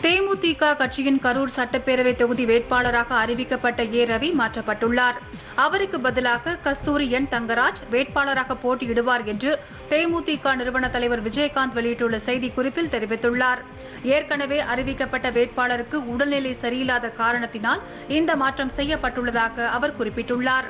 தேமுதிக கட்சியின் கரூர் சட்டப்பேரவை தொகுதி வேட்பாளராக அறிவிக்கப்பட்ட ஏ ரவி மாற்றப்பட்டுள்ளார் அவருக்கு பதிலாக கஸ்தூரி என் தங்கராஜ் வேட்பாளராக போட்டியிடுவார் என்று தேமுதிக நிறுவன தலைவர் விஜயகாந்த் வெளியிட்டுள்ள செய்திக்குறிப்பில் தெரிவித்துள்ளார் ஏற்கனவே அறிவிக்கப்பட்ட வேட்பாளருக்கு உடல்நிலை சரியில்லாத காரணத்தினால் இந்த மாற்றம் செய்யப்பட்டுள்ளதாக அவர் குறிப்பிட்டுள்ளார்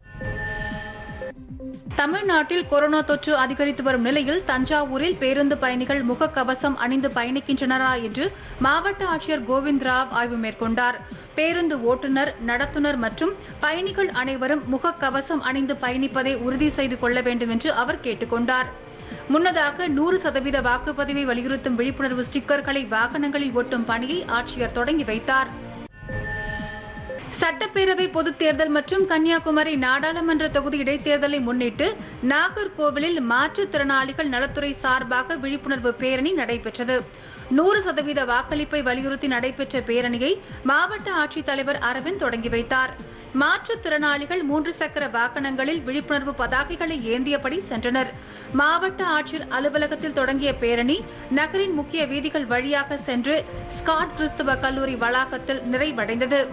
தமிழ்நாட்டில் கொரோனா தொற்று அதிகரித்து வரும் நிலையில் தஞ்சாவூரில் பேருந்து பயணிகள் முகக்கவசம் அணிந்து பயணிக்கின்றனரா என்று மாவட்ட ஆட்சியர் கோவிந்த் ராவ் ஆய்வு மேற்கொண்டார் பேருந்து ஓட்டுநர் நடத்துனர் மற்றும் பயணிகள் அனைவரும் முகக்கவசம் அணிந்து பயணிப்பதை உறுதி செய்து கொள்ள வேண்டும் என்று அவர் கேட்டுக்கொண்டார் முன்னதாக நூறு சதவீத வாக்குப்பதிவை வலியுறுத்தும் விழிப்புணர்வு ஸ்டிக்கர்களை வாகனங்களில் ஒட்டும் பணியை ஆட்சியர் தொடங்கி வைத்தார் சட்டப்பேரவை பொதுத் தேர்தல் மற்றும் கன்னியாகுமரி நாடாளுமன்ற தொகுதி இடைத்தேர்தலை முன்னிட்டு நாகர்கோவிலில் மாற்றுத்திறனாளிகள் நலத்துறை சார்பாக விழிப்புணர்வு பேரணி நடைபெற்றது நூறு சதவீத வாக்களிப்பை வலியுறுத்தி நடைபெற்ற பேரணியை மாவட்ட ஆட்சித்தலைவர் அரவிந்த் தொடங்கி வைத்தார் மாற்றுத்திறனாளிகள் மூன்று சக்கர வாகனங்களில் விழிப்புணர்வு பதாகைகளை ஏந்தியபடி சென்றனர் மாவட்ட ஆட்சியர் அலுவலகத்தில் தொடங்கிய பேரணி நகரின் முக்கிய வீதிகள் வழியாக சென்று ஸ்காட் கிறிஸ்துவ கல்லூரி வளாகத்தில் நிறைவடைந்தது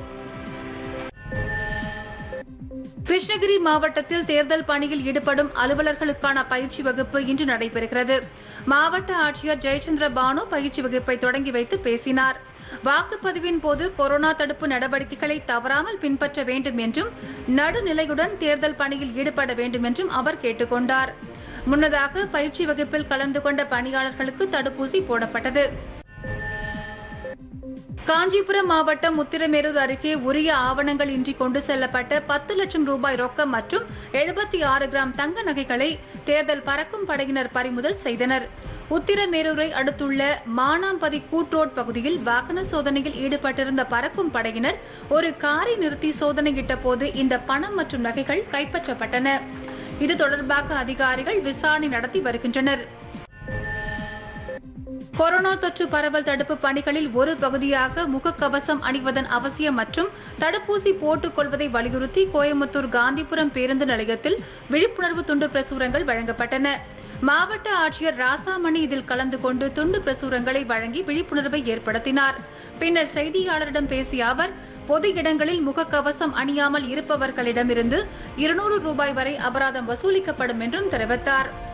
கிருஷ்ணகிரி மாவட்டத்தில் தேர்தல் பணியில் ஈடுபடும் அலுவலர்களுக்கான பயிற்சி வகுப்பு இன்று நடைபெறுகிறது மாவட்ட ஆட்சியர் ஜெயச்சந்திர பானு பயிற்சி வகுப்பை தொடங்கி வைத்து பேசினார் வாக்குப்பதிவின் போது கொரோனா தடுப்பு நடவடிக்கைகளை தவறாமல் பின்பற்ற வேண்டும் என்றும் நடுநிலையுடன் தேர்தல் பணியில் ஈடுபட வேண்டும் என்றும் அவர் கேட்டுக்கொண்டார் முன்னதாக பயிற்சி வகுப்பில் கலந்து கொண்ட பணியாளர்களுக்கு தடுப்பூசி போடப்பட்டது காஞ்சிபுரம் மாவட்டம் உத்திரமேரூர் அருகே உரிய ஆவணங்கள் இன்றி கொண்டு செல்லப்பட்ட பத்து லட்சம் ரூபாய் ரொக்கம் மற்றும் எழுபத்தி ஆறு கிராம் தங்க நகைகளை தேர்தல் பறக்கும் படையினர் பறிமுதல் செய்தனர் உத்திரமேரூரை அடுத்துள்ள மானாம்பதி கூட்ரோட் பகுதியில் வாகன சோதனையில் ஈடுபட்டிருந்த பறக்கும் படையினர் ஒரு காரை நிறுத்தி சோதனையிட்ட போது இந்த பணம் மற்றும் நகைகள் கைப்பற்றப்பட்டன இது தொடர்பாக அதிகாரிகள் விசாரணை நடத்தி வருகின்றனர் கொரோனா தொற்று பரவல் தடுப்பு பணிகளில் ஒரு பகுதியாக முகக்கவசம் அணிவதன் அவசியம் மற்றும் தடுப்பூசி போட்டுக் கொள்வதை வலியுறுத்தி கோயம்புத்தூர் காந்திபுரம் பேருந்து நிலையத்தில் விழிப்புணர்வு துண்டு பிரசுரங்கள் வழங்கப்பட்டன மாவட்ட ஆட்சியர் ராசாமணி இதில் கலந்து கொண்டு துண்டு பிரசுரங்களை வழங்கி விழிப்புணர்வை ஏற்படுத்தினார் பின்னர் செய்தியாளரிடம் பேசிய அவர் பொது இடங்களில் முகக்கவசம் அணியாமல் இருப்பவர்களிடமிருந்து இருநூறு ரூபாய் வரை அபராதம் வசூலிக்கப்படும் என்றும் தெரிவித்தார்